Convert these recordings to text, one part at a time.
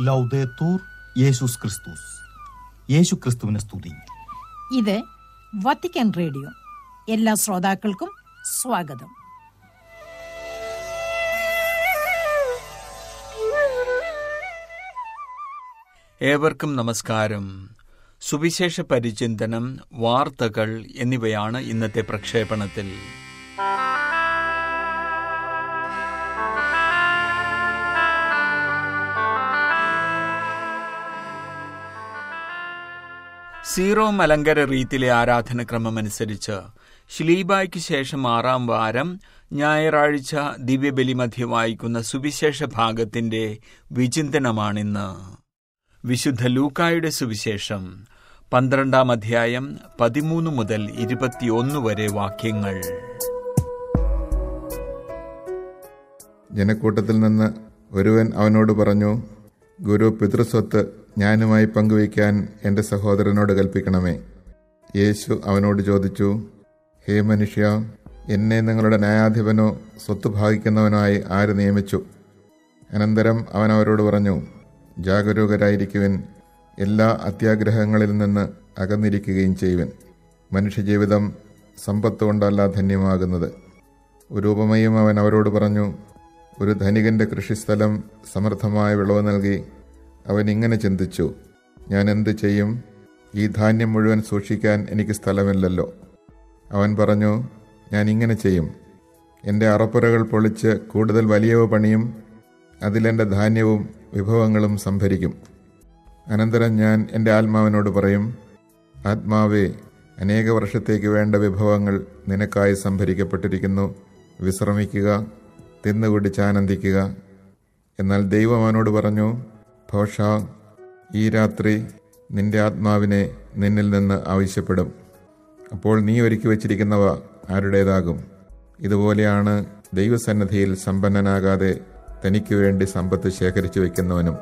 ലൗദേത്തൂർ യേശുസ് ക്രിസ്തുസ് യേശു ക്രിസ്തുവിനെ സ്തുതി ഇത് വത്തിക്കാൻ റേഡിയോ എല്ലാ ശ്രോതാക്കൾക്കും സ്വാഗതം ഏവർക്കും നമസ്കാരം സുവിശേഷ പരിചിന്തനം വാർത്തകൾ എന്നിവയാണ് ഇന്നത്തെ പ്രക്ഷേപണത്തിൽ സീറോ മലങ്കര റീത്തിലെ ആരാധനക്രമമനുസരിച്ച് ഷ്ലീബായ്ക്ക് ശേഷം ആറാം വാരം ഞായറാഴ്ച ദിവ്യബലി മധ്യ വായിക്കുന്ന സുവിശേഷ ഭാഗത്തിന്റെ വിചിന്തനമാണിന്ന് വിശുദ്ധ ലൂക്കായുടെ സുവിശേഷം പന്ത്രണ്ടാം അധ്യായം പതിമൂന്ന് മുതൽ ഇരുപത്തിയൊന്ന് വരെ വാക്യങ്ങൾ ജനക്കൂട്ടത്തിൽ നിന്ന് ഒരുവൻ അവനോട് പറഞ്ഞു ഗുരു പിതൃസ്വത്ത് ഞാനുമായി പങ്കുവയ്ക്കാൻ എൻ്റെ സഹോദരനോട് കൽപ്പിക്കണമേ യേശു അവനോട് ചോദിച്ചു ഹേ മനുഷ്യ എന്നെ നിങ്ങളുടെ ന്യായാധിപനോ സ്വത്ത് ഭാഗിക്കുന്നവനായി ആര് നിയമിച്ചു അനന്തരം അവൻ അവരോട് പറഞ്ഞു ജാഗരൂകരായിരിക്കുവിൻ എല്ലാ അത്യാഗ്രഹങ്ങളിൽ നിന്ന് അകന്നിരിക്കുകയും ചെയ്യുവൻ മനുഷ്യജീവിതം സമ്പത്ത് കൊണ്ടല്ല ധന്യമാകുന്നത് ഒരു ഉപമയും അവൻ അവരോട് പറഞ്ഞു ഒരു ധനികന്റെ കൃഷിസ്ഥലം സമൃദ്ധമായ വിളവ് നൽകി അവൻ ഇങ്ങനെ ചിന്തിച്ചു ഞാൻ എന്ത് ചെയ്യും ഈ ധാന്യം മുഴുവൻ സൂക്ഷിക്കാൻ എനിക്ക് സ്ഥലമില്ലല്ലോ അവൻ പറഞ്ഞു ഞാൻ ഇങ്ങനെ ചെയ്യും എൻ്റെ അറപ്പുരകൾ പൊളിച്ച് കൂടുതൽ വലിയവ പണിയും അതിലെൻ്റെ ധാന്യവും വിഭവങ്ങളും സംഭരിക്കും അനന്തരം ഞാൻ എൻ്റെ ആത്മാവിനോട് പറയും ആത്മാവേ അനേക വർഷത്തേക്ക് വേണ്ട വിഭവങ്ങൾ നിനക്കായി സംഭരിക്കപ്പെട്ടിരിക്കുന്നു വിശ്രമിക്കുക തിന്നുകുടിച്ച് ആനന്ദിക്കുക എന്നാൽ ദൈവം അവനോട് പറഞ്ഞു ഭോഷ ഈ രാത്രി നിന്റെ ആത്മാവിനെ നിന്നിൽ നിന്ന് ആവശ്യപ്പെടും അപ്പോൾ നീ ഒരുക്കി വച്ചിരിക്കുന്നവ ആരുടേതാകും ഇതുപോലെയാണ് ദൈവസന്നദ്ധിയിൽ സമ്പന്നനാകാതെ തനിക്ക് വേണ്ടി സമ്പത്ത് ശേഖരിച്ചു വെക്കുന്നവനും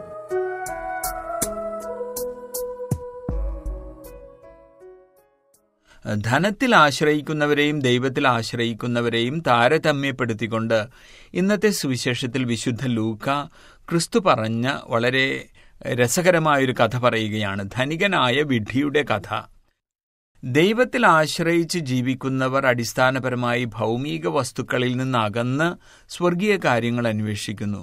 ധനത്തിൽ ആശ്രയിക്കുന്നവരെയും ദൈവത്തിൽ ആശ്രയിക്കുന്നവരെയും താരതമ്യപ്പെടുത്തിക്കൊണ്ട് ഇന്നത്തെ സുവിശേഷത്തിൽ വിശുദ്ധ ലൂക്ക ക്രിസ്തു പറഞ്ഞ വളരെ രസകരമായൊരു കഥ പറയുകയാണ് ധനികനായ വിഡ്ഢിയുടെ കഥ ദൈവത്തിൽ ആശ്രയിച്ച് ജീവിക്കുന്നവർ അടിസ്ഥാനപരമായി ഭൗമിക വസ്തുക്കളിൽ നിന്ന് അകന്ന് സ്വർഗീയ കാര്യങ്ങൾ അന്വേഷിക്കുന്നു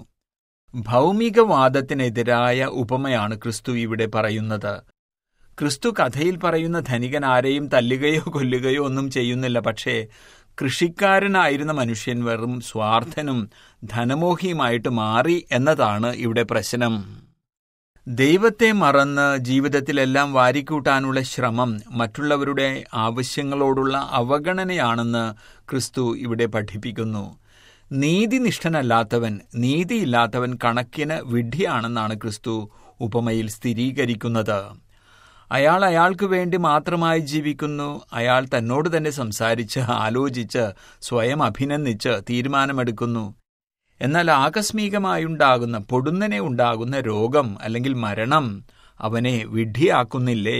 ഭൗമികവാദത്തിനെതിരായ ഉപമയാണ് ക്രിസ്തു ഇവിടെ പറയുന്നത് ക്രിസ്തു കഥയിൽ പറയുന്ന ധനികൻ ആരെയും തല്ലുകയോ കൊല്ലുകയോ ഒന്നും ചെയ്യുന്നില്ല പക്ഷേ കൃഷിക്കാരനായിരുന്ന മനുഷ്യൻ വെറും സ്വാർത്ഥനും ധനമോഹിയുമായിട്ട് മാറി എന്നതാണ് ഇവിടെ പ്രശ്നം ദൈവത്തെ മറന്ന് ജീവിതത്തിലെല്ലാം വാരിക്കൂട്ടാനുള്ള ശ്രമം മറ്റുള്ളവരുടെ ആവശ്യങ്ങളോടുള്ള അവഗണനയാണെന്ന് ക്രിസ്തു ഇവിടെ പഠിപ്പിക്കുന്നു നീതിനിഷ്ഠനല്ലാത്തവൻ നീതിയില്ലാത്തവൻ കണക്കിന് വിഡ്ഢിയാണെന്നാണ് ക്രിസ്തു ഉപമയിൽ സ്ഥിരീകരിക്കുന്നത് അയാൾ അയാൾക്ക് വേണ്ടി മാത്രമായി ജീവിക്കുന്നു അയാൾ തന്നോട് തന്നെ സംസാരിച്ച് ആലോചിച്ച് സ്വയം അഭിനന്ദിച്ച് തീരുമാനമെടുക്കുന്നു എന്നാൽ ആകസ്മികമായുണ്ടാകുന്ന പൊടുന്നനെ ഉണ്ടാകുന്ന രോഗം അല്ലെങ്കിൽ മരണം അവനെ വിഡ്ഢിയാക്കുന്നില്ലേ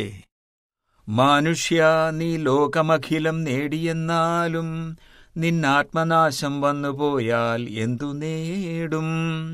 മനുഷ്യ നീ ലോകമഖിലം നേടിയെന്നാലും നിന്നാത്മനാശം വന്നുപോയാൽ എന്തു നേടും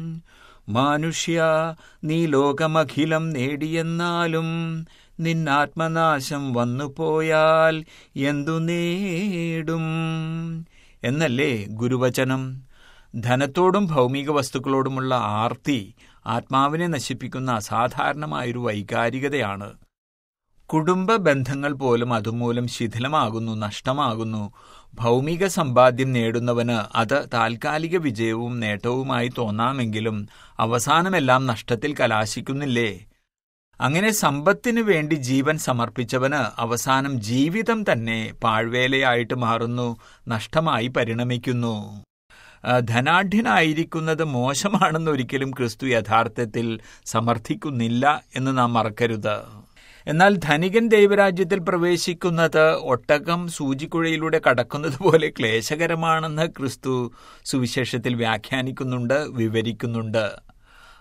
മനുഷ്യ നീ ലോകമഖിലം നേടിയെന്നാലും നിന്നാത്മനാശം വന്നുപോയാൽ എന്തു നേടും എന്നല്ലേ ഗുരുവചനം ധനത്തോടും ഭൗമിക വസ്തുക്കളോടുമുള്ള ആർത്തി ആത്മാവിനെ നശിപ്പിക്കുന്ന അസാധാരണമായൊരു വൈകാരികതയാണ് കുടുംബ ബന്ധങ്ങൾ പോലും അതുമൂലം ശിഥിലമാകുന്നു നഷ്ടമാകുന്നു ഭൗമിക സമ്പാദ്യം നേടുന്നവന് അത് താൽക്കാലിക വിജയവും നേട്ടവുമായി തോന്നാമെങ്കിലും അവസാനമെല്ലാം നഷ്ടത്തിൽ കലാശിക്കുന്നില്ലേ അങ്ങനെ സമ്പത്തിനു വേണ്ടി ജീവൻ സമർപ്പിച്ചവന് അവസാനം ജീവിതം തന്നെ പാഴ്വേലയായിട്ട് മാറുന്നു നഷ്ടമായി പരിണമിക്കുന്നു ധനാഢ്യനായിരിക്കുന്നത് മോശമാണെന്ന് ഒരിക്കലും ക്രിസ്തു യഥാർത്ഥത്തിൽ സമർത്ഥിക്കുന്നില്ല എന്ന് നാം മറക്കരുത് എന്നാൽ ധനികൻ ദൈവരാജ്യത്തിൽ പ്രവേശിക്കുന്നത് ഒട്ടകം സൂചിക്കുഴയിലൂടെ കടക്കുന്നത് പോലെ ക്ലേശകരമാണെന്ന് ക്രിസ്തു സുവിശേഷത്തിൽ വ്യാഖ്യാനിക്കുന്നുണ്ട് വിവരിക്കുന്നുണ്ട്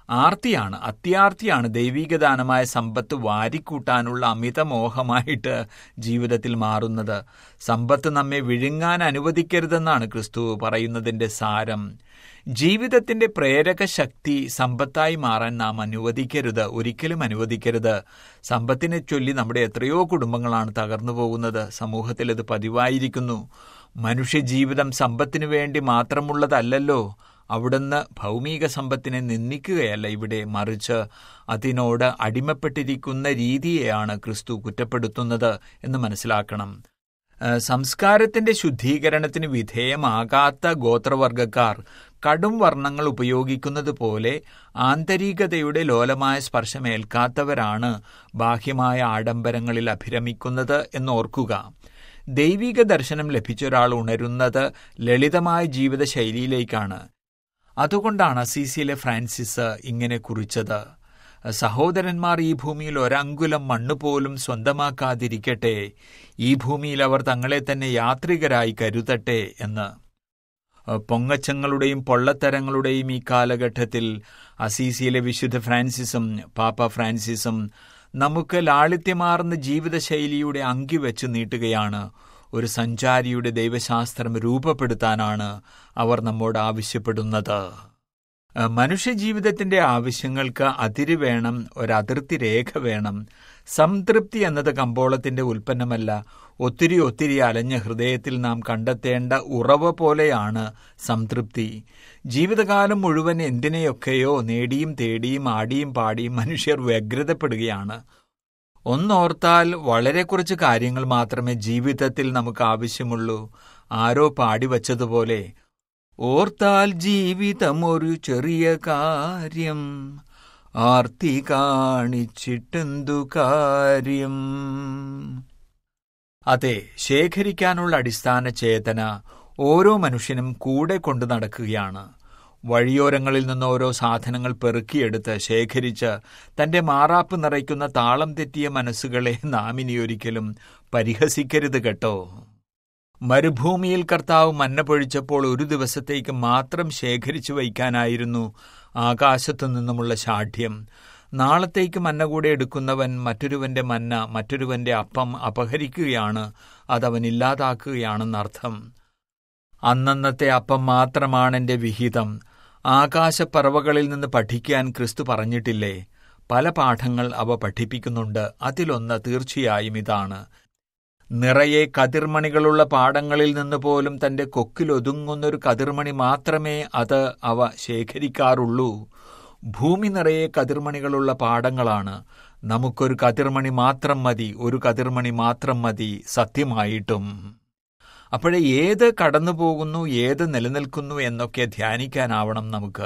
ആർത്തിയാണ് അത്യാർത്തിയാണ് ദൈവിക ദാനമായ സമ്പത്ത് വാരിക്കൂട്ടാനുള്ള അമിതമോഹമായിട്ട് ജീവിതത്തിൽ മാറുന്നത് സമ്പത്ത് നമ്മെ വിഴുങ്ങാൻ അനുവദിക്കരുതെന്നാണ് ക്രിസ്തു പറയുന്നതിന്റെ സാരം ജീവിതത്തിന്റെ പ്രേരക ശക്തി സമ്പത്തായി മാറാൻ നാം അനുവദിക്കരുത് ഒരിക്കലും അനുവദിക്കരുത് സമ്പത്തിനെ ചൊല്ലി നമ്മുടെ എത്രയോ കുടുംബങ്ങളാണ് തകർന്നു പോകുന്നത് സമൂഹത്തിൽ ഇത് പതിവായിരിക്കുന്നു മനുഷ്യജീവിതം സമ്പത്തിനു വേണ്ടി മാത്രമുള്ളതല്ലല്ലോ അവിടുന്ന് ഭൗമിക സമ്പത്തിനെ നിന്ദിക്കുകയല്ല ഇവിടെ മറിച്ച് അതിനോട് അടിമപ്പെട്ടിരിക്കുന്ന രീതിയെയാണ് ക്രിസ്തു കുറ്റപ്പെടുത്തുന്നത് എന്ന് മനസ്സിലാക്കണം ഏഹ് സംസ്കാരത്തിന്റെ ശുദ്ധീകരണത്തിന് വിധേയമാകാത്ത ഗോത്രവർഗക്കാർ കടും വർണ്ണങ്ങൾ ഉപയോഗിക്കുന്നത് പോലെ ആന്തരികതയുടെ ലോലമായ സ്പർശമേൽക്കാത്തവരാണ് ബാഹ്യമായ ആഡംബരങ്ങളിൽ അഭിരമിക്കുന്നത് എന്നോർക്കുക ദൈവിക ദർശനം ലഭിച്ച ഒരാൾ ഉണരുന്നത് ലളിതമായ ജീവിതശൈലിയിലേക്കാണ് അതുകൊണ്ടാണ് അസീസിയിലെ ഫ്രാൻസിസ് ഇങ്ങനെ കുറിച്ചത് സഹോദരന്മാർ ഈ ഭൂമിയിൽ ഒരങ്കുലം മണ്ണ് പോലും സ്വന്തമാക്കാതിരിക്കട്ടെ ഈ ഭൂമിയിൽ അവർ തങ്ങളെ തന്നെ യാത്രികരായി കരുതട്ടെ എന്ന് പൊങ്ങച്ചങ്ങളുടെയും പൊള്ളത്തരങ്ങളുടെയും ഈ കാലഘട്ടത്തിൽ അസീസിയിലെ വിശുദ്ധ ഫ്രാൻസിസും പാപ്പ ഫ്രാൻസിസും നമുക്ക് ലാളിത്യമാർന്ന ജീവിതശൈലിയുടെ അങ്കി വെച്ച് നീട്ടുകയാണ് ഒരു സഞ്ചാരിയുടെ ദൈവശാസ്ത്രം രൂപപ്പെടുത്താനാണ് അവർ നമ്മോട് ആവശ്യപ്പെടുന്നത് മനുഷ്യജീവിതത്തിന്റെ ആവശ്യങ്ങൾക്ക് അതിര് വേണം ഒരതിർത്തി രേഖ വേണം സംതൃപ്തി എന്നത് കമ്പോളത്തിന്റെ ഉൽപ്പന്നമല്ല ഒത്തിരി ഒത്തിരി അലഞ്ഞ ഹൃദയത്തിൽ നാം കണ്ടെത്തേണ്ട ഉറവ പോലെയാണ് സംതൃപ്തി ജീവിതകാലം മുഴുവൻ എന്തിനെയൊക്കെയോ നേടിയും തേടിയും ആടിയും പാടിയും മനുഷ്യർ വ്യഗ്രതപ്പെടുകയാണ് ഒന്നോർത്താൽ വളരെ കുറച്ച് കാര്യങ്ങൾ മാത്രമേ ജീവിതത്തിൽ നമുക്ക് ആവശ്യമുള്ളൂ ആരോ പാടിവച്ചതുപോലെ ഓർത്താൽ ജീവിതം ഒരു ചെറിയ കാര്യം ആർത്തി കാണിച്ചിട്ടെന്തു കാര്യം അതെ ശേഖരിക്കാനുള്ള അടിസ്ഥാന ചേതന ഓരോ മനുഷ്യനും കൂടെ കൊണ്ടു നടക്കുകയാണ് വഴിയോരങ്ങളിൽ നിന്ന് ഓരോ സാധനങ്ങൾ പെറുക്കിയെടുത്ത് ശേഖരിച്ച് തന്റെ മാറാപ്പ് നിറയ്ക്കുന്ന താളം തെറ്റിയ മനസ്സുകളെ നാം ഇനി ഒരിക്കലും പരിഹസിക്കരുത് കേട്ടോ മരുഭൂമിയിൽ കർത്താവ് മന്ന പൊഴിച്ചപ്പോൾ ഒരു ദിവസത്തേക്ക് മാത്രം ശേഖരിച്ചു വയ്ക്കാനായിരുന്നു ആകാശത്തു നിന്നുമുള്ള ശാഠ്യം നാളത്തേക്ക് മന്ന കൂടെ എടുക്കുന്നവൻ മറ്റൊരുവന്റെ മന്ന മറ്റൊരുവന്റെ അപ്പം അപഹരിക്കുകയാണ് അതവൻ ഇല്ലാതാക്കുകയാണെന്നർത്ഥം അന്നന്നത്തെ അപ്പം മാത്രമാണ് എന്റെ വിഹിതം ആകാശപ്പറവകളിൽ നിന്ന് പഠിക്കാൻ ക്രിസ്തു പറഞ്ഞിട്ടില്ലേ പല പാഠങ്ങൾ അവ പഠിപ്പിക്കുന്നുണ്ട് അതിലൊന്ന് തീർച്ചയായും ഇതാണ് നിറയെ കതിർമണികളുള്ള പാടങ്ങളിൽ നിന്ന് പോലും തന്റെ കൊക്കിലൊതുങ്ങുന്നൊരു കതിർമണി മാത്രമേ അത് അവ ശേഖരിക്കാറുള്ളൂ ഭൂമി നിറയെ കതിർമണികളുള്ള പാടങ്ങളാണ് നമുക്കൊരു കതിർമണി മാത്രം മതി ഒരു കതിർമണി മാത്രം മതി സത്യമായിട്ടും അപ്പോഴേ ഏത് കടന്നു പോകുന്നു ഏത് നിലനിൽക്കുന്നു എന്നൊക്കെ ധ്യാനിക്കാനാവണം നമുക്ക്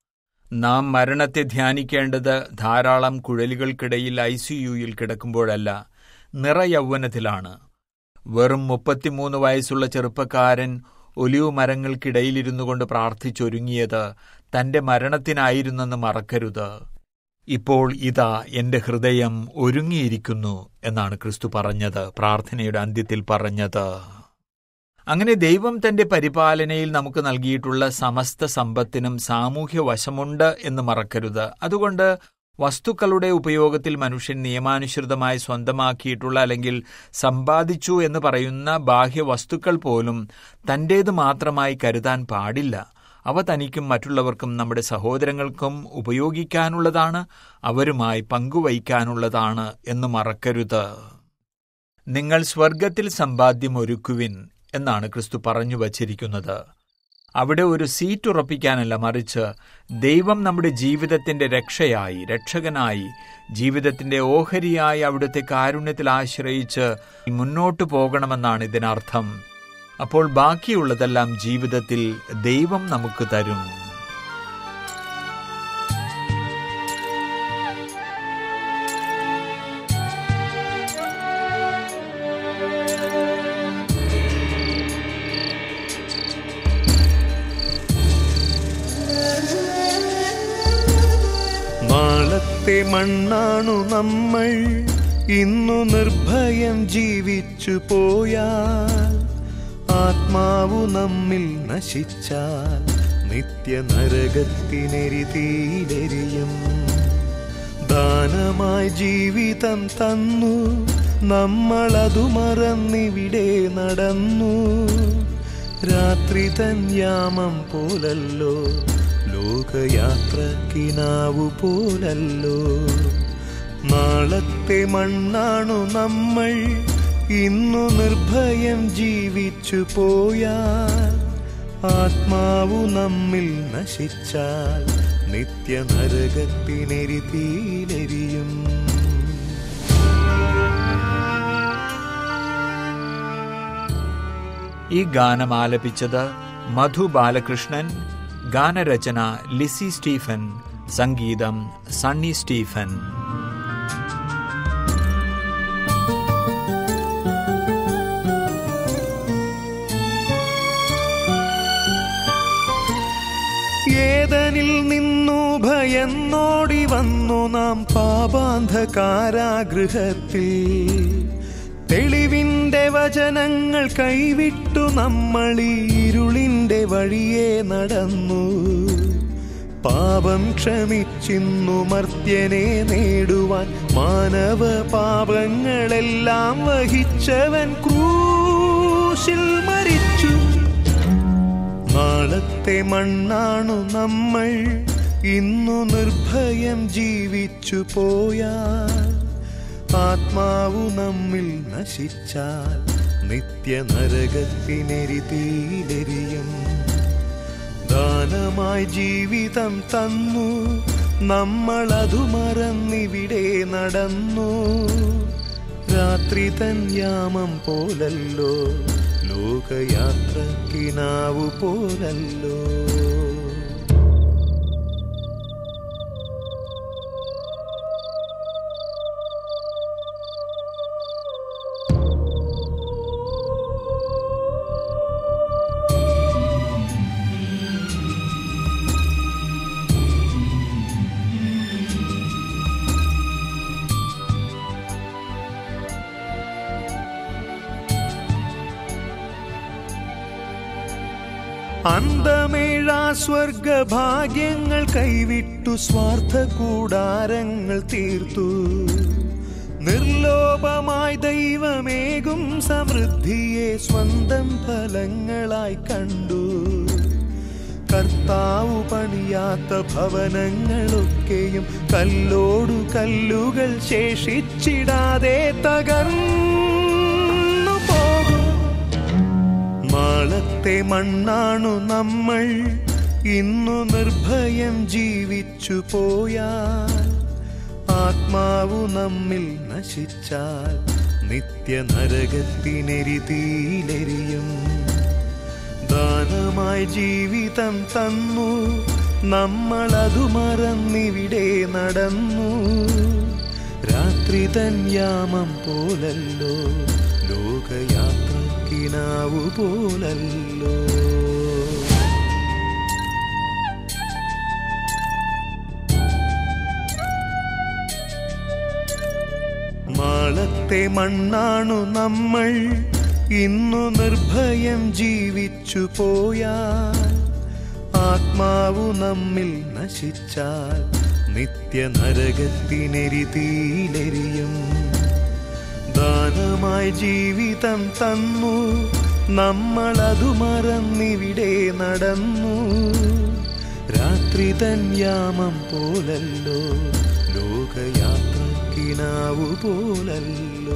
നാം മരണത്തെ ധ്യാനിക്കേണ്ടത് ധാരാളം കുഴലുകൾക്കിടയിൽ ഐ സി യുയിൽ കിടക്കുമ്പോഴല്ല നിറയൗവനത്തിലാണ് വെറും മുപ്പത്തിമൂന്ന് വയസ്സുള്ള ചെറുപ്പക്കാരൻ ഒലിവ് മരങ്ങൾക്കിടയിലിരുന്നു കൊണ്ട് പ്രാർത്ഥിച്ചൊരുങ്ങിയത് തന്റെ മരണത്തിനായിരുന്നെന്ന് മറക്കരുത് ഇപ്പോൾ ഇതാ എന്റെ ഹൃദയം ഒരുങ്ങിയിരിക്കുന്നു എന്നാണ് ക്രിസ്തു പറഞ്ഞത് പ്രാർത്ഥനയുടെ അന്ത്യത്തിൽ പറഞ്ഞത് അങ്ങനെ ദൈവം തന്റെ പരിപാലനയിൽ നമുക്ക് നൽകിയിട്ടുള്ള സമസ്ത സമ്പത്തിനും സാമൂഹ്യ വശമുണ്ട് എന്ന് മറക്കരുത് അതുകൊണ്ട് വസ്തുക്കളുടെ ഉപയോഗത്തിൽ മനുഷ്യൻ നിയമാനുസൃതമായി സ്വന്തമാക്കിയിട്ടുള്ള അല്ലെങ്കിൽ സമ്പാദിച്ചു എന്ന് പറയുന്ന ബാഹ്യ വസ്തുക്കൾ പോലും തന്റേത് മാത്രമായി കരുതാൻ പാടില്ല അവ തനിക്കും മറ്റുള്ളവർക്കും നമ്മുടെ സഹോദരങ്ങൾക്കും ഉപയോഗിക്കാനുള്ളതാണ് അവരുമായി പങ്കുവയ്ക്കാനുള്ളതാണ് എന്ന് മറക്കരുത് നിങ്ങൾ സ്വർഗത്തിൽ സമ്പാദ്യം ഒരുക്കുവിൻ എന്നാണ് ക്രിസ്തു പറഞ്ഞു വച്ചിരിക്കുന്നത് അവിടെ ഒരു സീറ്റ് ഉറപ്പിക്കാനല്ല മറിച്ച് ദൈവം നമ്മുടെ ജീവിതത്തിന്റെ രക്ഷയായി രക്ഷകനായി ജീവിതത്തിന്റെ ഓഹരിയായി അവിടുത്തെ കാരുണ്യത്തിൽ ആശ്രയിച്ച് മുന്നോട്ടു പോകണമെന്നാണ് ഇതിനർത്ഥം അപ്പോൾ ബാക്കിയുള്ളതെല്ലാം ജീവിതത്തിൽ ദൈവം നമുക്ക് തരും നാളത്തെ മണ്ണാണു നമ്മൾ ഇന്നു നിർഭയം ജീവിച്ചു പോയാൽ ആത്മാവു നമ്മിൽ നശിച്ചാൽ നിത്യ നരകത്തിനെരിതീലെരിയും ദാനമായി ജീവിതം തന്നു നമ്മളതു മറന്നിവിടെ നടന്നു രാത്രി തൻ യാമം പോലല്ലോ ലോകയാത്രക്കിനാവു പോലല്ലോ നാളത്തെ മണ്ണാണു നമ്മൾ ഇന്നു നിർഭയം ജീവിച്ചു പോയാൽ ആത്മാവു നമ്മിൽ നശിച്ചാൽ നിത്യ നരകത്തിനെരിതീലെരിയും ഈ ഗാനം ആലപിച്ചത് മധു ബാലകൃഷ്ണൻ ഗാനരചന ലിസി സ്റ്റീഫൻ സംഗീതം സണ്ണി സ്റ്റീഫൻ ഏതനിൽ നിന്നു ഭയന്നോടി വന്നു നാം പാപാന്ധകാരാഗൃഹത്തിൽ തെളിവിന്റെ വചനങ്ങൾ കൈവിട്ടു നമ്മൾ ഈ ഇരുളിന്റെ വഴിയെ നടന്നു പാപം ക്ഷമിച്ചിന്നു മർത്യനെ നേടുവാൻ മാനവ പാപങ്ങളെല്ലാം വഹിച്ചവൻ ക്രൂശിൽ മരിച്ചു നാളത്തെ മണ്ണാണു നമ്മൾ ഇന്നു നിർഭയം ജീവിച്ചു പോയാൽ ആത്മാവു നമ്മിൽ നശിച്ചാൽ നിത്യ നരകത്തിനെരിതീലെരിയും ദാനമായി ജീവിതം തന്നു നമ്മളതു മറന്നിവിടെ നടന്നു രാത്രി തൻ യാമം പോലല്ലോ ലോകയാത്രക്കിനാവു പോലല്ലോ അന്തമേഴാ സ്വർഗഭാഗ്യങ്ങൾ കൈവിട്ടു സ്വാർത്ഥ കൂടാരങ്ങൾ തീർത്തു നിർലോഭമായി ദൈവമേകും സമൃദ്ധിയെ സ്വന്തം ഫലങ്ങളായി കണ്ടു കർത്താവു പണിയാത്ത ഭവനങ്ങളൊക്കെയും കല്ലോടു കല്ലുകൾ ശേഷിച്ചിടാതെ തകർന്നു പോകും നാളത്തെ മണ്ണാണു നമ്മൾ ഇന്നു നിർഭയം ജീവിച്ചു പോയാൽ ആത്മാവു നമ്മിൽ നശിച്ചാൽ നിത്യ നരകത്തിനെരിതീലെരിയും ദാനമായി ജീവിതം തന്നു നമ്മളതു മറന്നിവിടെ നടന്നു രാത്രി തൻ യാമം പോലല്ലോ ലോകയാത്രക്കിനാവു പോലല്ലോ നാളത്തെ മണ്ണാണു നമ്മൾ ഇന്നു നിർഭയം ജീവിച്ചു പോയാൽ ആത്മാവു നമ്മിൽ നശിച്ചാൽ നിത്യ നരകത്തിനെരിതീലെരിയും ദാനമായി ജീവിതം തന്നു നമ്മളതു മറന്നിവിടെ നടന്നു രാത്രി തൻ യാമം പോലല്ലോ ലോകയാത്രക്കിനാവു പോലല്ലോ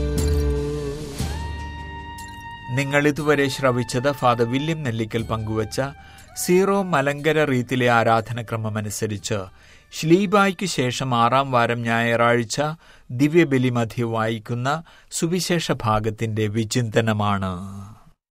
നിങ്ങൾ ഇതുവരെ ശ്രവിച്ചത് ഫാദർ വില്യം നെല്ലിക്കൽ പങ്കുവച്ച സീറോ മലങ്കര റീത്തിലെ ആരാധനക്രമമനുസരിച്ച് ശ്ലീബായ്ക്ക് ശേഷം ആറാം വാരം ഞായറാഴ്ച ദിവ്യബലി മധ്യ വായിക്കുന്ന സുവിശേഷ ഭാഗത്തിന്റെ വിചിന്തനമാണ്